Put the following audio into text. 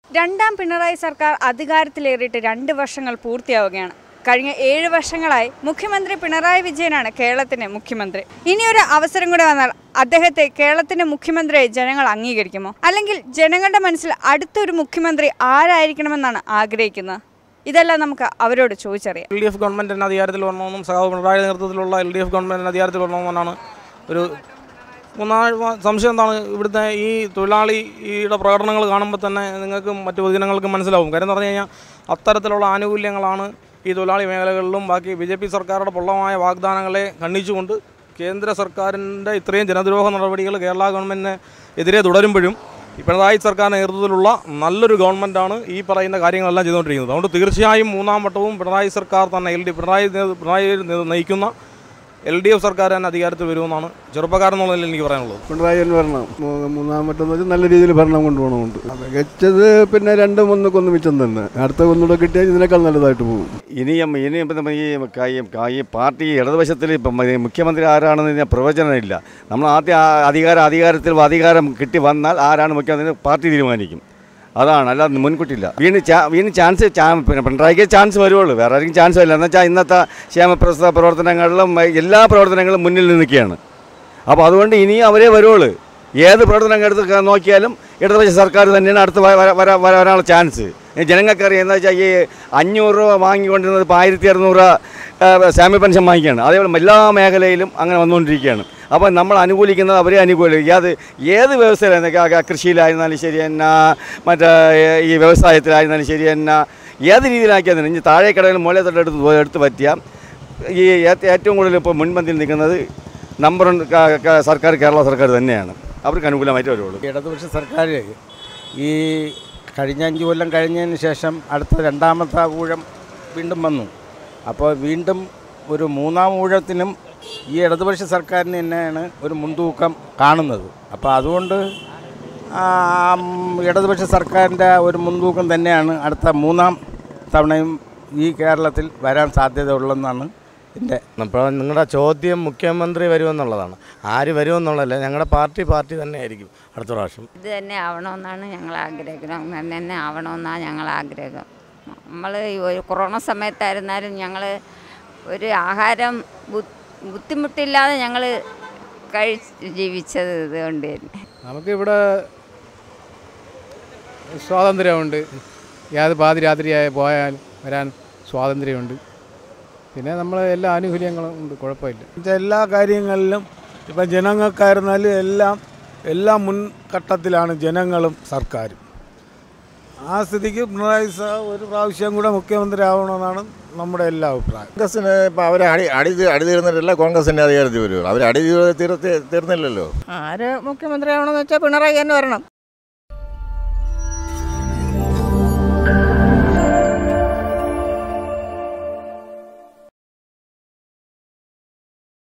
രണ്ടാം പിണറായി സർക്കാർ അധികാരത്തിലേറിയിട്ട് രണ്ട് വർഷങ്ങൾ പൂർത്തിയാവുകയാണ് കഴിഞ്ഞ ഏഴ് വർഷങ്ങളായി മുഖ്യമന്ത്രി പിണറായി വിജയനാണ് കേരളത്തിന്റെ മുഖ്യമന്ത്രി ഇനിയൊരു അവസരം കൂടെ വന്നാൽ അദ്ദേഹത്തെ കേരളത്തിന്റെ മുഖ്യമന്ത്രിയായി ജനങ്ങൾ അംഗീകരിക്കുമോ അല്ലെങ്കിൽ ജനങ്ങളുടെ മനസ്സിൽ അടുത്തൊരു മുഖ്യമന്ത്രി ആരായിരിക്കണമെന്നാണ് ആഗ്രഹിക്കുന്നത് ഇതെല്ലാം നമുക്ക് അവരോട് ചോദിച്ചറിയാം എൽ ഡി എഫ് ഗവൺമെൻറ് തന്നെ അധികാരത്തിൽ വരണമെന്നും സഖാവ് പിണറായി നേതൃത്വത്തിലുള്ള എൽ ഡി എഫ് ഗവൺമെൻറ് തന്നെ അധികാരത്തിൽ വരണമെന്നാണ് ഒരു ഒന്നാമത് സംശയം എന്താണ് ഇവിടുത്തെ ഈ തൊഴിലാളിയുടെ പ്രകടനങ്ങൾ കാണുമ്പോൾ തന്നെ നിങ്ങൾക്ക് മറ്റു പൊതുജനങ്ങൾക്കും മനസ്സിലാവും കാര്യം എന്ന് പറഞ്ഞു കഴിഞ്ഞാൽ അത്തരത്തിലുള്ള ആനുകൂല്യങ്ങളാണ് ഈ തൊഴിലാളി മേഖലകളിലും ബാക്കി ബി ജെ പി സർക്കാരുടെ പൊള്ളമായ വാഗ്ദാനങ്ങളെ ഖണ്ഡിച്ചുകൊണ്ട് കേന്ദ്ര സർക്കാരിൻ്റെ ഇത്രയും ജനദ്രോഹ നടപടികൾ കേരള ഗവൺമെൻറ്റിന് എതിരെ തുടരുമ്പോഴും ഈ പിണറായി സർക്കാരിൻ്റെ നേതൃത്വത്തിലുള്ള നല്ലൊരു ഗവൺമെൻറ്റാണ് ഈ പറയുന്ന കാര്യങ്ങളെല്ലാം ചെയ്തുകൊണ്ടിരിക്കുന്നത് അതുകൊണ്ട് തീർച്ചയായും മൂന്നാം വട്ടവും പിണറായി സർക്കാർ തന്നെ എൽ ഡി പിണറായി നേ- പിണറായി നേ- നയിക്കുന്ന എൽ ഡി എഫ് സർക്കാർ തന്നെ അധികാരത്തിൽ വരുമെന്നാണ് ചെറുപ്പക്കാരൻ എന്നുള്ള നിലയിൽ എനിക്ക് പറയാനുള്ളത് പിണറായി തന്നെ ഭരണം മൂ- മൂന്നാം വട്ടം എന്ന് വെച്ചാൽ നല്ല രീതിയിൽ ഭരണം കൊണ്ടുപോകണമുണ്ട് മികച്ചത് പിന്നെ രണ്ടും ഒന്നുക്കൊന്ന് മിച്ചം തന്നെ അടുത്ത ഒന്നുകൂടെ കിട്ടിയാൽ ഇതിനേക്കാൾ നല്ലതായിട്ട് പോകും ഇനിയും ഇനിയും ഇപ്പം ഈ ക- ഈ ക- ഈ പാർട്ടി ഇടതുവശത്തിൽ ഇപ്പം ഈ മുഖ്യമന്ത്രി ആരാണെന്ന് ഇതിന് പ്രവചനമില്ല നമ്മൾ ആദ്യം ആ അധികാരം അധികാരത്തിൽ അധികാരം കിട്ടി വന്നാൽ ആരാണ് മുഖ്യമന്ത്രി പാർട്ടി തീരുമാനിക്കും അതാണ് അല്ലാതെ മുൻകൂട്ടില്ല വീണ്ടും ചാ വീണ്ടും ചാൻസ് ചാ പിന്നെ പിണറായിക്ക് ചാൻസ് വരുവുള്ളൂ വേറെ ആർക്കും ചാൻസ് വരില്ല എന്ന് വെച്ചാൽ ഇന്നത്തെ ക്ഷേമപ്രസ പ്രവർത്തനങ്ങളിലും എല്ലാ പ്രവർത്തനങ്ങളും മുന്നിൽ നിൽക്കുകയാണ് അപ്പോൾ അതുകൊണ്ട് ഇനിയും അവരേ വരുവുള്ളൂ ഏത് പ്രവർത്തനം എടുത്ത് ക- നോക്കിയാലും ഇടതുപക്ഷ സർക്കാർ തന്നെയാണ് അടുത്ത് വ- വര- വര- വരാനുള്ള ചാൻസ് ജനങ്ങൾക്കറിയാം എന്താ വെച്ചാൽ ഈ അഞ്ഞൂറ് രൂപ വാങ്ങിക്കൊണ്ടിരുന്നത് ഇപ്പോൾ ആയിരത്തി അറുന്നൂറ് സാമ്യ പെൻഷൻ വാങ്ങിക്കുകയാണ് അതേപോലെ എല്ലാ മേഖലയിലും അങ്ങനെ വന്നുകൊണ്ടിരിക്കുകയാണ് അപ്പോൾ നമ്മൾ അനുകൂലിക്കുന്നത് അവരെ അനുകൂലിക്കും അത് ഏത് വ്യവസ്ഥയിലായിരുന്നു ക- ക- കൃഷിയിലായിരുന്നാലും ശരി തന്നെ മറ്റേ ഈ വ്യവസായത്തിലായിരുന്നാലും ശരി തന്നെ ഏത് രീതിയിലാക്കിയാൽ ഇനി താഴെ കടയിൽ മുകളിൽ തൊട്ടെടുത്ത് പോയി എടുത്ത് പറ്റിയ ഈ ഏ- ഏറ്റവും കൂടുതൽ ഇപ്പോൾ മുൻപന്തിയിൽ നിൽക്കുന്നത് നമ്പർ വൺ ക- ക- സർക്കാർ കേരള സർക്കാർ തന്നെയാണ് അവർക്ക് അനുകൂലമായിട്ട് വരുള്ളൂ ഇടതുപക്ഷ സർക്കാർ ഈ കഴിഞ്ഞ അഞ്ച് കൊല്ലം കഴിഞ്ഞതിന് ശേഷം അടുത്ത രണ്ടാമത്തെ ഊഴം വീണ്ടും വന്നു അപ്പോൾ വീണ്ടും ഒരു മൂന്നാം ഊഴത്തിനും ഈ ഇടതുപക്ഷ സർക്കാരിന് തന്നെയാണ് ഒരു മുൻതൂക്കം കാണുന്നത് അപ്പോൾ അതുകൊണ്ട് ആ, ഉം, ഇടതുപക്ഷ സർക്കാരിൻ്റെ ഒരു മുൻതൂക്കം തന്നെയാണ് അടുത്ത മൂന്നാം തവണയും ഈ കേരളത്തിൽ വരാൻ സാധ്യതയുള്ളതെന്നാണ് എൻ്റെ അപ്പോൾ നിങ്ങളുടെ ചോദ്യം മുഖ്യമന്ത്രി വരുമെന്നുള്ളതാണ് ആര് വരുമെന്നുള്ളതല്ല ഞങ്ങളുടെ പാർട്ടി പാർട്ടി തന്നെ ആയിരിക്കും അടുത്ത പ്രാവശ്യം ഇത് തന്നെ ആവണമെന്നാണ് ഞങ്ങൾ ആഗ്രഹിക്കുന്നത് അങ്ങനെ തന്നെ ആവണമെന്നാണ് ഞങ്ങൾ ആഗ്രഹം നമ്മൾ ഈ ഒരു കൊറോണ സമയത്തായിരുന്നാലും ഞങ്ങൾ ഒരു ആഹാരം ബു- ബുദ്ധിമുട്ടില്ലാതെ ഞങ്ങൾ കഴിച്ച് ജീവിച്ചത് ഇതുകൊണ്ട് തന്നെ നമുക്കിവിടെ സ്വാതന്ത്ര്യമുണ്ട് ഏത് പാതിരാത്രിയായി പോയാൽ വരാൻ സ്വാതന്ത്ര്യമുണ്ട് പിന്നെ നമ്മൾ എല്ലാ ആനുകൂല്യങ്ങളും ഉണ്ട് കുഴപ്പമില്ല എന്നുവെച്ചാൽ എല്ലാ കാര്യങ്ങളിലും ഇപ്പം ജനങ്ങൾക്കായിരുന്നാലും എല്ലാം എല്ലാ മുൻഘട്ടത്തിലാണ് ജനങ്ങളും സർക്കാരും ആ സ്ഥിതിക്ക് പിണറായി സാ ഒരു പ്രാവശ്യം കൂടെ മുഖ്യമന്ത്രി ആവണമെന്നാണ് നമ്മുടെ എല്ലാ അഭിപ്രായം കോൺഗ്രസിന് ഇപ്പം അവരെ അടി അടി അടി തീർന്നിട്ടല്ല കോൺഗ്രസിൻ്റെ അധികാരത്തിൽ വരുള്ളൂ അവർ അടി തീർത്തി തീർന്നില്ലല്ലോ ആര് മുഖ്യമന്ത്രി ആവണമെന്ന് വെച്ചാൽ പിണറായി തന്നെ വരണം